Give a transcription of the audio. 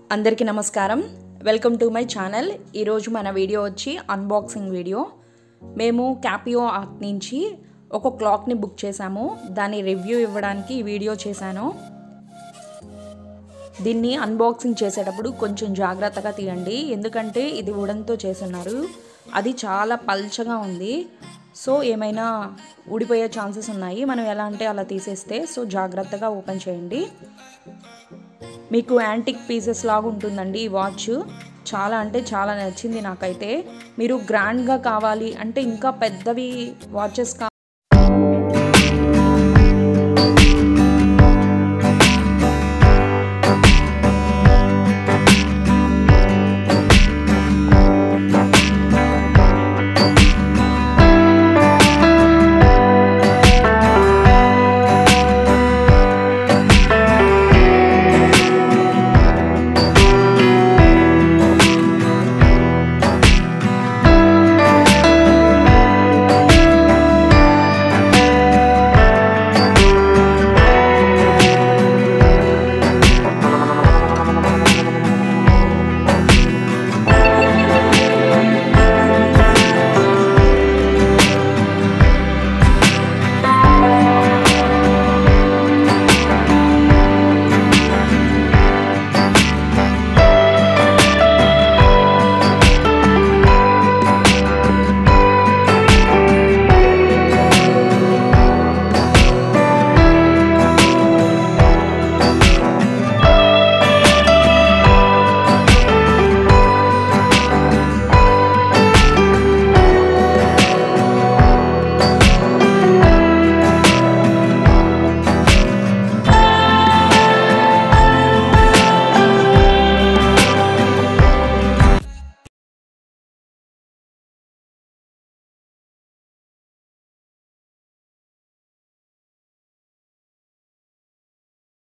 అందరికీ నమస్కారం welcome to my channel ఈరోజు మన వీడియో వచ్చి అన్బాక్సింగ్ వీడియో మేము క్యాపియో యాప్ నుంచి ఒక క్లాక్ని బుక్ చేశాము దాని రివ్యూ ఇవ్వడానికి ఈ వీడియో చేశాను దీన్ని అన్బాక్సింగ్ చేసేటప్పుడు కొంచెం జాగ్రత్తగా తీయండి ఎందుకంటే ఇది వుడన్తో చేస్తున్నారు అది చాలా పల్చగా ఉంది సో ఏమైనా ఊడిపోయే ఛాన్సెస్ ఉన్నాయి మనం ఎలా అంటే అలా తీసేస్తే సో జాగ్రత్తగా ఓపెన్ చేయండి మీకు యాంటిక్ పీసెస్ లాగా ఉంటుందండి ఈ వాచ్ చాలా అంటే చాలా నచ్చింది నాకైతే మీరు గ్రాండ్గా కావాలి అంటే ఇంకా పెద్దవి వాచెస్ కా